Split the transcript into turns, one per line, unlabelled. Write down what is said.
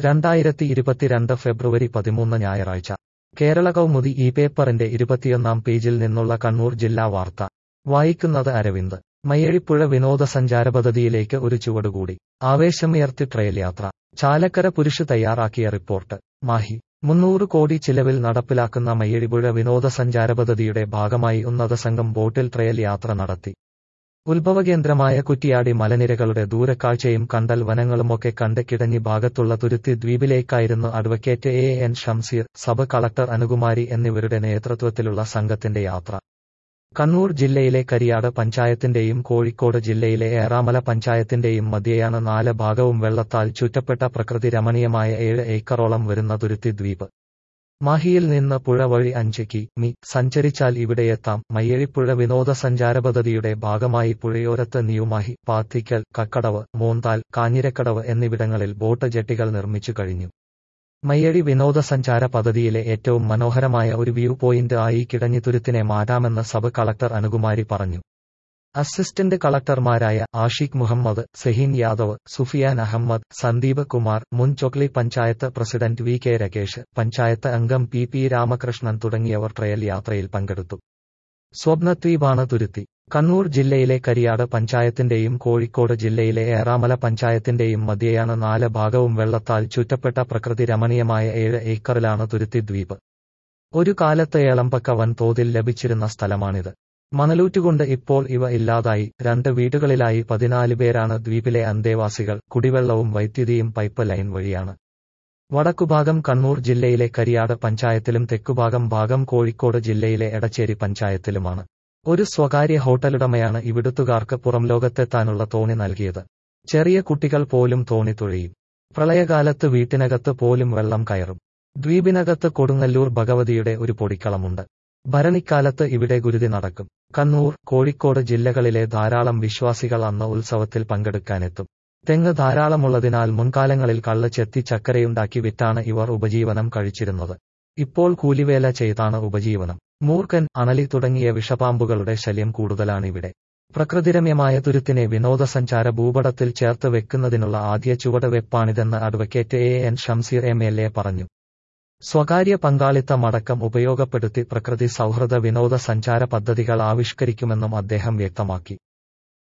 രണ്ടായിരത്തി ഇരുപത്തിരണ്ട് ഫെബ്രുവരി പതിമൂന്ന് ഞായറാഴ്ച കേരള കൗമുദി ഈ പേപ്പറിന്റെ ഇരുപത്തിയൊന്നാം പേജിൽ നിന്നുള്ള കണ്ണൂർ ജില്ലാ വാർത്ത വായിക്കുന്നത് അരവിന്ദ് മയ്യഴിപ്പുഴ വിനോദസഞ്ചാര പദ്ധതിയിലേക്ക് ഒരു ചുവടുകൂടി ആവേശമുയർത്തി ട്രെയിൽ യാത്ര ചാലക്കര പുരുഷ് തയ്യാറാക്കിയ റിപ്പോർട്ട് മാഹി മുന്നൂറ് കോടി ചിലവിൽ നടപ്പിലാക്കുന്ന മയ്യഴിപ്പുഴ വിനോദസഞ്ചാര പദ്ധതിയുടെ ഭാഗമായി ഉന്നത സംഘം ബോട്ടിൽ ട്രെയിൽ യാത്ര നടത്തി ഉത്ഭവകേന്ദ്രമായ കുറ്റിയാടി മലനിരകളുടെ ദൂരക്കാഴ്ചയും കണ്ടൽ വനങ്ങളുമൊക്കെ കണ്ട് കിടഞ്ഞി ഭാഗത്തുള്ള തുരുത്തി ദ്വീപിലേക്കായിരുന്നു advocate A N Shamseer sub collector Anukumari എന്നിവരുടെ നേതൃത്വത്തിലുള്ള സംഘത്തിന്റെ യാത്ര കണ്ണൂർ ജില്ലയിലെ കരിയാട് പഞ്ചായത്തിന്റെയും കോഴിക്കോട് ജില്ലയിലെ ഏറാമല പഞ്ചായത്തിന്റെയും മധ്യയാണ് നാല് ഭാഗവും വെള്ളത്താൽ ചുറ്റപ്പെട്ട പ്രകൃതി രമണീയമായ ഏഴ് ഏക്കറോളം വരുന്ന തുരുത്തി ദ്വീപ് മാഹിയിൽ നിന്ന് പുഴ വഴി അഞ്ച് കി മി സഞ്ചരിച്ചാൽ ഇവിടെയെത്താം മയ്യഴിപ്പുഴ വിനോദസഞ്ചാര പദ്ധതിയുടെ ഭാഗമായി പുഴയോരത്ത് ന്യൂമാഹി പാത്തിക്കൽ കക്കടവ് മോന്താൽ കാഞ്ഞിരക്കടവ് എന്നിവിടങ്ങളിൽ ബോട്ട് ജെട്ടികൾ നിർമ്മിച്ചു കഴിഞ്ഞു മയ്യഴി വിനോദസഞ്ചാര പദ്ധതിയിലെ ഏറ്റവും മനോഹരമായ ഒരു വ്യൂ പോയിന്റ് ആയി കിടഞ്ഞിത്തുരുത്തിനെ മാറ്റാമെന്ന് സബ് കളക്ടർ അനുകുമാരി പറഞ്ഞു അസിസ്റ്റന്റ് കളക്ടർമാരായ ആഷിഖ് മുഹമ്മദ് സെഹീൻ യാദവ് സുഫിയാൻ അഹമ്മദ് സന്ദീപ് കുമാർ മുൻ Chokli panchayat president V K Rakesh panchayat അംഗം പി പി രാമകൃഷ്ണൻ തുടങ്ങിയവർ ട്രയൽ യാത്രയിൽ പങ്കെടുത്തു സ്വപ്നദ്വീപാണ് തുരുത്തി കണ്ണൂർ ജില്ലയിലെ കരിയാട് പഞ്ചായത്തിന്റെയും കോഴിക്കോട് ജില്ലയിലെ ഏറാമല പഞ്ചായത്തിന്റെയും മധ്യയാണ് നാല് ഭാഗവും വെള്ളത്താൽ ചുറ്റപ്പെട്ട പ്രകൃതി രമണീയമായ ഏഴ് ഏക്കറിലാണ് തുരുത്തി ദ്വീപ് ഒരു കാലത്ത് ഏളമ്പക്ക വൻതോതിൽ ലഭിച്ചിരുന്ന സ്ഥലമാണിത് മണലൂറ്റുകൊണ്ട് ഇപ്പോൾ ഇവ ഇല്ലാതായി രണ്ട് വീടുകളിലായി പതിനാല് പേരാണ് ദ്വീപിലെ അന്തേവാസികൾ കുടിവെള്ളവും വൈദ്യുതിയും പൈപ്പ് ലൈൻ വഴിയാണ് വടക്കുഭാഗം കണ്ണൂർ ജില്ലയിലെ കരിയാട് പഞ്ചായത്തിലും തെക്കുഭാഗം ഭാഗം കോഴിക്കോട് ജില്ലയിലെ എടച്ചേരി പഞ്ചായത്തിലുമാണ് ഒരു സ്വകാര്യ ഹോട്ടലുടമയാണ് ഇവിടുത്തുകാർക്ക് പുറംലോകത്തെത്താനുള്ള തോണി നൽകിയത് ചെറിയ കുട്ടികൾ പോലും തോണി തുഴയും പ്രളയകാലത്ത് വീട്ടിനകത്ത് പോലും വെള്ളം കയറും ദ്വീപിനകത്ത് കൊടുങ്ങല്ലൂർ ഭഗവതിയുടെ ഒരു പൊടിക്കളമുണ്ട് ഭരണിക്കാലത്ത് ഇവിടെ ഗുരുതി നടക്കും കണ്ണൂർ കോഴിക്കോട് ജില്ലകളിലെ ധാരാളം വിശ്വാസികൾ അന്ന് ഉത്സവത്തിൽ പങ്കെടുക്കാനെത്തും തെങ്ങ് ധാരാളമുള്ളതിനാൽ മുൻകാലങ്ങളിൽ കള്ള് ചെത്തി ചക്കരയുണ്ടാക്കി വിറ്റാണ് ഇവർ ഉപജീവനം കഴിച്ചിരുന്നത് ഇപ്പോൾ കൂലിവേല ചെയ്താണ് ഉപജീവനം മൂർഖൻ അണലി തുടങ്ങിയ വിഷപാമ്പുകളുടെ ശല്യം കൂടുതലാണിവിടെ പ്രകൃതിരമ്യമായ തുരുത്തിനെ വിനോദസഞ്ചാര ഭൂപടത്തിൽ ചേർത്ത് വെക്കുന്നതിനുള്ള ആദ്യ ചുവടുവെപ്പാണിതെന്ന് advocate A N Shamseer M L A പറഞ്ഞു സ്വകാര്യ പങ്കാളിത്തമടക്കം ഉപയോഗപ്പെടുത്തി പ്രകൃതി സൗഹൃദ വിനോദസഞ്ചാര പദ്ധതികൾ ആവിഷ്കരിക്കുമെന്നും അദ്ദേഹം വ്യക്തമാക്കി